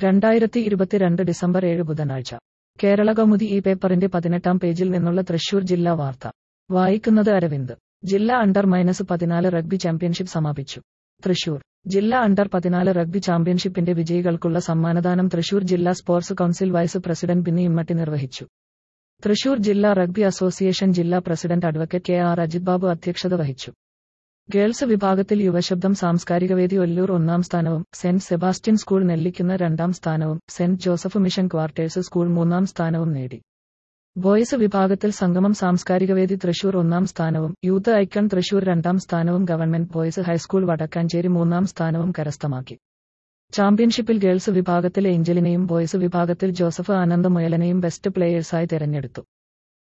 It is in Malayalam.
രണ്ടായിരത്തി ഇരുപത്തിരണ്ട് ഡിസംബർ ഏഴ് ബുധനാഴ്ച കേരള കൗമുദി ഈ പേപ്പറിന്റെ പതിനെട്ടാം പേജിൽ നിന്നുള്ള തൃശൂർ ജില്ലാ വാർത്ത വായിക്കുന്നത് അരവിന്ദ് ജില്ലാ അണ്ടർ മൈനസ് പതിനാല് റഗ്ബി ചാമ്പ്യൻഷിപ്പ് സമാപിച്ചു തൃശൂർ ജില്ലാ അണ്ടർ പതിനാല് റഗ്ബി ചാമ്പ്യൻഷിപ്പിന്റെ വിജയികൾക്കുള്ള സമ്മാനദാനം തൃശൂർ ജില്ലാ sports council vice president Binni Immatty നിർവഹിച്ചു തൃശൂർ ജില്ലാ റഗ്ബി അസോസിയേഷൻ ജില്ലാ president advocate K R Ajith Babu അധ്യക്ഷത വഹിച്ചു ഗേൾസ് വിഭാഗത്തിൽ യുവശബ്ദം സാംസ്കാരികവേദി ഒല്ലൂർ ഒന്നാം സ്ഥാനവും സെന്റ് സെബാസ്റ്റ്യൻ സ്കൂൾ നെല്ലിക്കുന്ന രണ്ടാം സ്ഥാനവും saint Joseph mission quarters school മൂന്നാം സ്ഥാനവും നേടി ബോയ്സ് വിഭാഗത്തിൽ സംഗമം സാംസ്കാരികവേദി തൃശൂർ ഒന്നാം സ്ഥാനവും യൂത്ത് ഐക്കൺ തൃശൂർ രണ്ടാം സ്ഥാനവും ഗവൺമെന്റ് ബോയ്സ് ഹൈസ്കൂൾ വടക്കാഞ്ചേരി മൂന്നാം സ്ഥാനവും കരസ്ഥമാക്കി ചാമ്പ്യൻഷിപ്പിൽ ഗേൾസ് വിഭാഗത്തിൽ ഏഞ്ചലിനെയും ബോയ്സ് വിഭാഗത്തിൽ ജോസഫ് ആനന്ദ് മുയലനെയും ബെസ്റ്റ് പ്ലേയേഴ്സായി തെരഞ്ഞെടുത്തു